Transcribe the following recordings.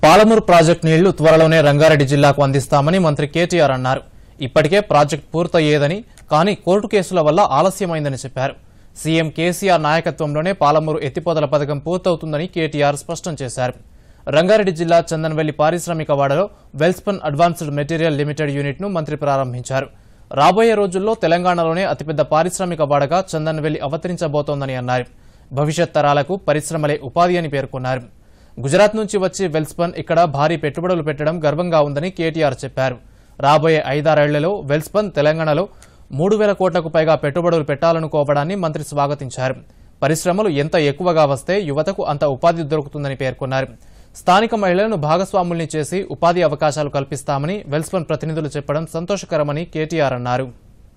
Palamuru project నీళ్లు త్వరలోనే రంగారెడ్డి జిల్లాకు అందిస్తామని మంత్రి కేటీఆర్ అన్నారు ఇప్పటికే ప్రాజెక్టు పూర్తయ్యేదని కానీ కోర్టు కేసుల వల్ల ఆలస్యమైందని చెప్పారు సీఎం కేసీఆర్ నాయకత్వంలోనే పాలమూరు ఎత్తిపోతల పథకం పూర్తవుతుందని కేటీఆర్ స్పష్టం చేశారు రంగారెడ్డి జిల్లా చందన్వెల్లి పారిశ్రామిక వాడలో వెల్స్పన్ అడ్వాన్స్డ్ మెటీరియల్ లిమిటెడ్ యూనిట్ను మంత్రి ప్రారంభించారు రాబోయే రోజుల్లో తెలంగాణలోనే అతిపెద్ద పారిశ్రామిక వాడగా చందన్వెల్లి అవతరించబోతోందని అన్నారు భవిష్యత్ తరాలకు పరిశ్రమలే ఉపాధి అని పేర్కొన్నారు గుజరాత్ నుంచి వచ్చి వెల్స్పన్ ఇక్కడ భారీ పెట్టుబడులు పెట్టడం గర్వంగా ఉందని కేటీఆర్ చెప్పారు రాబోయే ఐదారేళ్లలో వెల్స్పన్ తెలంగాణలో మూడు వేల కోట్లకు పైగా పెట్టుబడులు పెట్టాలనుకోవడాన్ని మంత్రి స్వాగతించారు పరిశ్రమలు ఎంత ఎక్కువగా వస్తే యువతకు అంత ఉపాధి దొరుకుతుందని పేర్కొన్నారు స్థానిక మహిళలను భాగస్వాముల్ని చేసి ఉపాధి అవకాశాలు కల్పిస్తామని వెల్స్పన్ ప్రతినిధులు చెప్పడం సంతోషకరమని కేటీఆర్ అన్నారు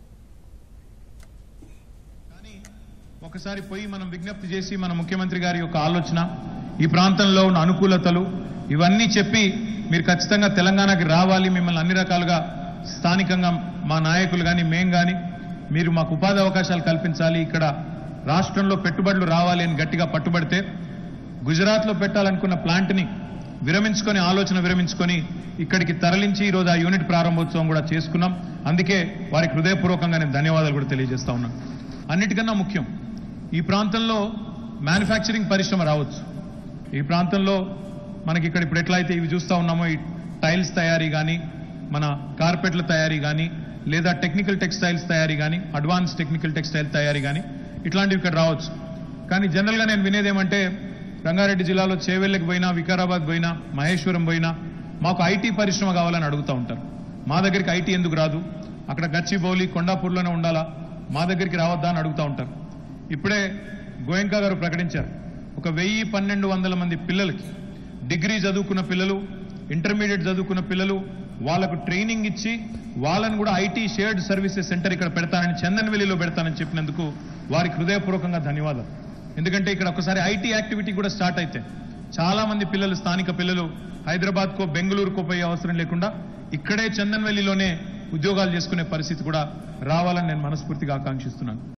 ఒకసారి పోయి మనం విజ్ఞప్తి చేసి మన ముఖ్యమంత్రి గారి యొక్క ఆలోచన ఈ ప్రాంతంలో ఉన్న అనుకూలతలు ఇవన్నీ చెప్పి మీరు ఖచ్చితంగా తెలంగాణకి రావాలి మిమ్మల్ని అన్ని రకాలుగా స్థానికంగా మా నాయకులు కానీ మేం కానీ మీరు మాకు ఉపాధి అవకాశాలు కల్పించాలి ఇక్కడ రాష్ట్రంలో పెట్టుబడులు రావాలి అని గట్టిగా పట్టుబడితే గుజరాత్లో పెట్టాలనుకున్న ప్లాంట్ని విరమించుకొని ఆలోచన విరమించుకొని ఇక్కడికి తరలించి ఈరోజు ఆ యూనిట్ ప్రారంభోత్సవం కూడా చేసుకున్నాం అందుకే వారికి హృదయపూర్వకంగా నేను ధన్యవాదాలు కూడా తెలియజేస్తా ఉన్నాను అన్నిటికన్నా ముఖ్యం ఈ ప్రాంతంలో మ్యానుఫ్యాక్చరింగ్ పరిశ్రమ రావచ్చు ఈ ప్రాంతంలో మనకి ఇక్కడ ఇప్పుడు ఎట్లయితే ఇవి చూస్తా ఉన్నామో ఈ టైల్స్ తయారీ కానీ మన కార్పెట్ల తయారీ కానీ లేదా టెక్నికల్ టెక్స్టైల్స్ తయారీ కానీ అడ్వాన్స్ టెక్నికల్ టెక్స్టైల్ తయారీ కానీ ఇట్లాంటివి ఇక్కడ రావచ్చు కానీ జనరల్గా నేను వినేది ఏమంటే రంగారెడ్డి జిల్లాలో చేవెళ్ళకి పోయినా వికారాబాద్ పోయినా మహేశ్వరం పోయినా మాకు ఐటీ పరిశ్రమ కావాలని అడుగుతూ ఉంటారు మా దగ్గరికి ఐటీ ఎందుకు రాదు అక్కడ గచ్చిబౌలి కొండాపూర్లోనే ఉండాలా మా దగ్గరికి రావద్దా అని అడుగుతూ ఉంటారు ఇప్పుడే గోయంకా గారు ప్రకటించారు ఒక వెయ్యి పన్నెండు వందల మంది పిల్లలకి డిగ్రీ చదువుకున్న పిల్లలు ఇంటర్మీడియట్ చదువుకున్న పిల్లలు వాళ్ళకు ట్రైనింగ్ ఇచ్చి వాళ్ళని కూడా ఐటీ షేర్డ్ సర్వీసెస్ సెంటర్ ఇక్కడ పెడతానని చందన్వెల్లిలో పెడతానని చెప్పినందుకు వారికి హృదయపూర్వకంగా ధన్యవాదాలు ఎందుకంటే ఇక్కడ ఒకసారి ఐటీ యాక్టివిటీ కూడా స్టార్ట్ అయితే చాలా మంది పిల్లలు స్థానిక పిల్లలు హైదరాబాద్కో బెంగళూరుకో పోయే అవసరం లేకుండా ఇక్కడే చందన్వెల్లిలోనే ఉద్యోగాలు చేసుకునే పరిస్థితి కూడా రావాలని నేను మనస్ఫూర్తిగా ఆకాంక్షిస్తున్నాను